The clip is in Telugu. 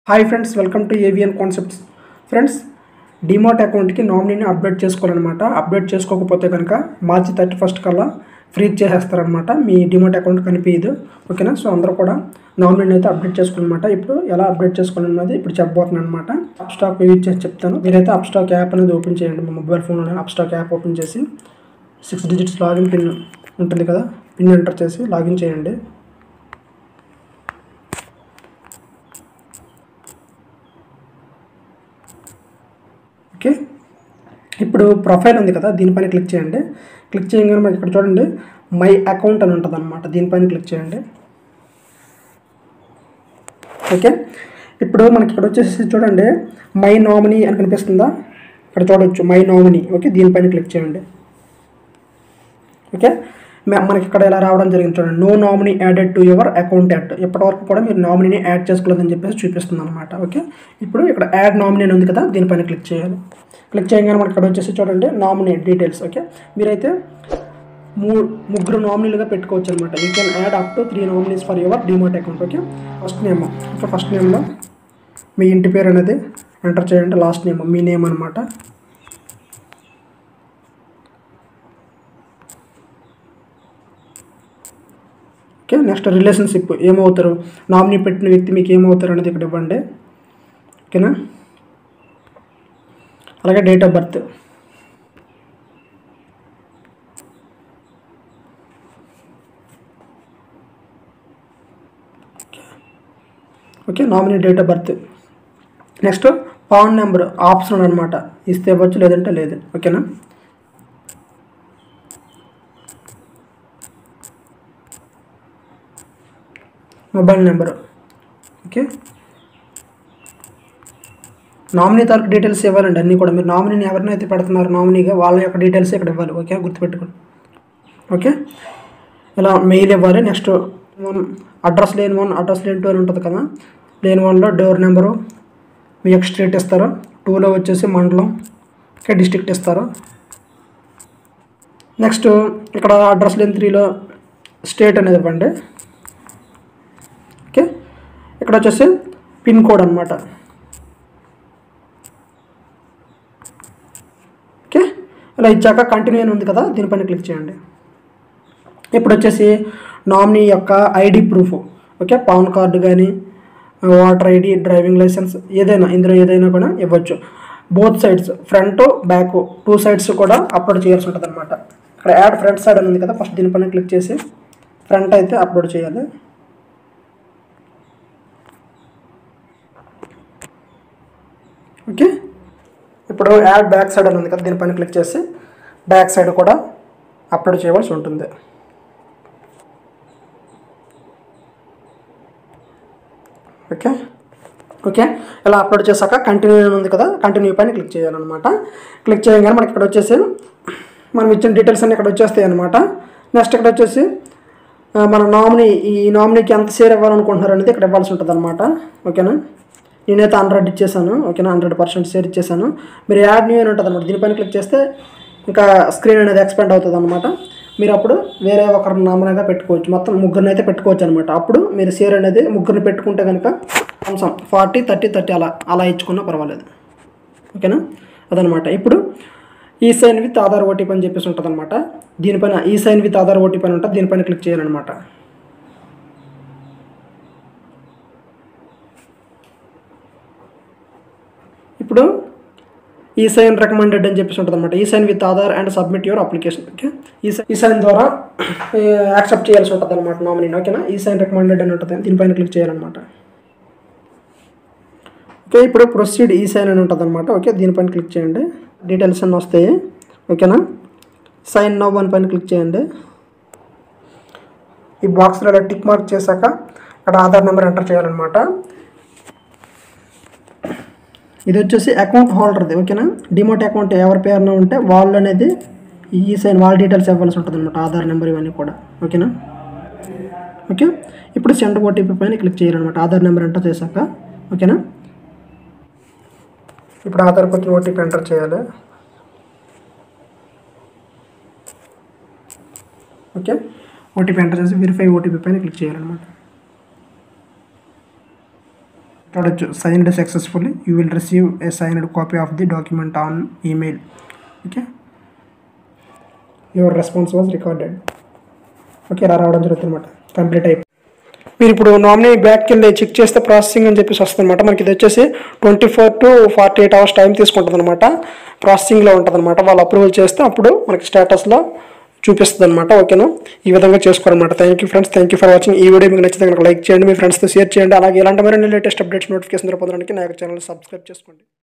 hi friends welcome to AVN concepts friends demat అకౌంట్కి నామినీని అప్డేట్ చేసుకోవాలన్నమాట అప్డేట్ చేసుకోకపోతే కనుక మార్చి థర్టీ ఫస్ట్ కల్లా ఫ్రీజ్ చేసేస్తారనమాట మీ డిమాట్ అకౌంట్ కనిపించదు ఓకేనా సో అందరూ కూడా నామినీని అయితే అప్డేట్ చేసుకోవాలన్నమాట ఇప్పుడు ఎలా అప్డేట్ చేసుకోవాలన్నది ఇప్పుడు చెప్పబోతున్నాను అనమాట అప్ స్టాక్ యూజ్ చేసి చెప్తాను మీరైతే అప్ స్టాక్ యాప్ అనేది ఓపెన్ చేయండి మీ మొబైల్ ఫోన్లోనే అప్ స్టాక్ యాప్ ఓపెన్ చేసి సిక్స్ డిజిట్స్ లాగిన్ పిన్ ఉంటుంది కదా పిన్ ఎంటర్ చేసి లాగిన్ చేయండి ఓకే ఇప్పుడు ప్రొఫైల్ ఉంది కదా దీనిపైన క్లిక్ చేయండి క్లిక్ చేయగానే మనకి ఇక్కడ చూడండి మై అకౌంట్ అని ఉంటుంది అనమాట దీనిపైన క్లిక్ చేయండి ఓకే ఇప్పుడు మనకి ఇక్కడ వచ్చేసి చూడండి మై నామినీ అని కనిపిస్తుందా ఇక్కడ చూడొచ్చు మై నామినీ ఓకే దీనిపైన క్లిక్ చేయండి ఓకే మ- మనకి ఇక్కడ ఇలా రావడం జరిగింది చూడండి no nominee added to your account add ఇప్పటివరకు కూడా మీరు నామినీని యాడ్ చేసుకోలేదని చెప్పేసి చూపిస్తుంది అనమాట ఓకే ఇప్పుడు ఇక్కడ యాడ్ నామినీ అని ఉంది కదా దీనిపైన క్లిక్ చేయాలి క్లిక్ చేయగానే మనకి ఇక్కడ వచ్చేసి చూడండి నామినీ డీటెయిల్స్ ఓకే మీరైతే మూ ముగ్గురు నామినీలుగా పెట్టుకోవచ్చు అనమాట you can add up to three nominees for your demat account okay first name okay first నేమ్లో మీ ఇంటి పేరు అనేది ఎంటర్ చేయండి లాస్ట్ నేమ్ మీ నేమ్ అనమాట ఓకే నెక్స్ట్ రిలేషన్షిప్ ఏమవుతారు నామినీ పెట్టిన వ్యక్తి మీకు ఏమవుతారు అనేది ఇక్కడ ఇవ్వండి ఓకేనా అలాగే date of birth okay nominee date of birth next PAN number option అనమాట ఇస్తే ఇవ్వచ్చు లేదంటే లేదు ఓకేనా మొబైల్ నెంబర్ ఓకే నామినీ తాలూకు డీటెయిల్స్ ఇవ్వాలండి అన్నీ కూడా మీరు నామినీని ఎవరినైతే పెడుతున్నారు నామినీగా వాళ్ళ యొక్క డీటెయిల్స్ ఇక్కడ ఇవ్వాలి ఓకే గుర్తుపెట్టుకోండి ఓకే ఇలా మెయిల్ ఇవ్వాలి నెక్స్ట్ వన్ అడ్రస్ లేని వన్ అడ్రస్ లేని టూ అని ఉంటుంది కదా లేని వన్లో డోర్ నెంబరు మీ యొక్క స్ట్రీట్ ఇస్తారు టూలో వచ్చేసి మండలం ఓకే డిస్ట్రిక్ట్ ఇస్తారు నెక్స్ట్ ఇక్కడ అడ్రస్ లేని త్రీలో స్టేట్ అనేది ఇవ్వండి ఓకే ఇక్కడ వచ్చేసి పిన్ కోడ్ అనమాట ఓకే ఇలా ఇచ్చాక కంటిన్యూ అని ఉంది కదా దీనిపైన క్లిక్ చేయండి ఇప్పుడు వచ్చేసి నామినీ యొక్క ID proof okay PAN card కానీ వాటర్ ఐడి డ్రైవింగ్ లైసెన్స్ ఏదైనా ఇందులో ఏదైనా కూడా ఇవ్వచ్చు both sides front back two sides కూడా అప్లోడ్ చేయాల్సి ఉంటుంది అనమాట ఇక్కడ యాడ్ ఫ్రంట్ సైడ్ అని ఉంది కదా ఫస్ట్ దీనిపైన క్లిక్ చేసి ఫ్రంట్ అయితే అప్లోడ్ చేయాలి ఓకే ఇప్పుడు యాడ్ బ్యాక్ సైడ్ అని ఉంది కదా దీనిపైన క్లిక్ చేసి బ్యాక్ సైడ్ కూడా అప్లోడ్ చేయవలసి ఉంటుంది ఓకే ఓకే ఇలా అప్లోడ్ చేశాక కంటిన్యూ అని ఉంది కదా కంటిన్యూ పైన క్లిక్ చేయాలన్నమాట క్లిక్ చేయగానే మనకి ఇక్కడ వచ్చేసి మనం ఇచ్చిన డీటెయిల్స్ అన్ని ఇక్కడ వచ్చేస్తాయి అనమాట నెక్స్ట్ ఇక్కడ వచ్చేసి ఆ, మన నామినీ ఈ నామినీకి ఎంత షేర్ ఇవ్వాలనుకుంటున్నారు అనేది ఇక్కడ ఇవ్వాల్సి ఉంటుంది అనమాట ఓకేనా నేనైతే హండ్రెడ్ ఇచ్చేసాను ఓకేనా హండ్రెడ్ పర్సెంట్ షేర్ ఇచ్చేసాను మీరు యాడ్ న్యూ అని ఉంటుంది అనమాట దీనిపైన క్లిక్ చేస్తే ఇంకా స్క్రీన్ అనేది ఎక్స్పెండ్ అవుతుంది అనమాట మీరు అప్పుడు వేరే ఒకరి నామనగా పెట్టుకోవచ్చు మొత్తం ముగ్గురిని అయితే పెట్టుకోవచ్చు అనమాట అప్పుడు మీరు షేర్ అనేది ముగ్గురిని పెట్టుకుంటే కనుక కొంచెం ఫార్టీ థర్టీ థర్టీ అలా అలా ఇచ్చుకున్నా పర్వాలేదు ఓకేనా అదనమాట ఇప్పుడు ఈ సైన్ విత్ ఆధార్ ఓటీపీ అని చెప్పేసి ఉంటుంది అనమాట దీనిపైన ఈ సైన్ విత్ ఆధార్ ఓటీపీ అని ఉంటుంది దీనిపైన క్లిక్ చేయాలన్నమాట ఇప్పుడు ఈ సైన్ రికమెండెడ్ అని చెప్పేసి ఉంటుంది అనమాట ఈ sign with Aadhaar and submit your application okay ఈ సై- ఈ సైన్ ద్వారా యాక్సెప్ట్ చేయాల్సి ఉంటుంది అనమాట నామినీ ఓకేనా ఈ సైన్ రికమెండెడ్ అని ఉంటుంది దీనిపైన క్లిక్ చేయాలన్నమాట ఓకే ఇప్పుడు ప్రొసీడ్ ఈ సైన్ అని ఉంటుంది అనమాట ఓకే దీనిపైన క్లిక్ చేయండి డీటెయిల్స్ అన్నీ వస్తాయి ఓకేనా సైన్ నవ్ అని పైన క్లిక్ చేయండి ఈ బాక్స్లో ఇలా టిక్ మార్క్ చేశాక ఇక్కడ ఆధార్ నెంబర్ ఎంటర్ చేయాలన్నమాట ఇది వచ్చేసి అకౌంట్ హోల్డర్ది ఓకేనా డిమోట్ అకౌంట్ ఎవరి పేరున ఉంటే వాళ్ళు అనేది ఈ సైన్ వాళ్ళ డీటెయిల్స్ ఇవ్వాల్సి ఉంటుంది అనమాట ఆధార్ నెంబర్ ఇవన్నీ కూడా ఓకేనా ఓకే ఇప్పుడు సెండ్ ఓటీపీ పైన క్లిక్ చేయాలన్నమాట ఆధార్ నెంబర్ ఎంటర్ చేశాక ఓకేనా ఇప్పుడు ఆధార్ వచ్చిన ఓటీపీ ఎంటర్ చేయాలి ఓకే ఓటీపీ ఎంటర్ చేసి వెరిఫై ఓటీపీ పైన క్లిక్ చేయాలన్నమాట చూడొచ్చు signed successfully you will receive a signed copy of the document on email okay your response was recorded okay ఇలా రావడం జరుగుతుంది అనమాట కంప్లీట్ అయిపోయి మీరు ఇప్పుడు నామినీ బ్యాక్కి వెళ్ళి చెక్ చేస్తే ప్రాసెసింగ్ అని చెప్పేసి వస్తుంది అనమాట మనకి ఇది వచ్చేసి twenty four to forty eight hours time తీసుకుంటుంది అనమాట ప్రాసెసింగ్లో ఉంటుంది అనమాట వాళ్ళు అప్రూవల్ చేస్తే అప్పుడు మనకి స్టేటస్లో చూపిస్తుంది అనమాట ఓకేనా ఈ విధంగా చేసుకోవాలన్నమాట thank you friends thank you for watching ఈ వీడియో మీకు నచ్చితే కనుక లైక్ చేయండి మీ ఫ్రెండ్స్తో షేర్ చేయండి అలాగే ఇలాంటి మరిన్ని లేటెస్ట్ అప్డేట్స్ నోటిఫికేషన్ పొందడానికి నా యొక్క ఛానల్ సబ్స్క్రైబ్ చేసుకోండి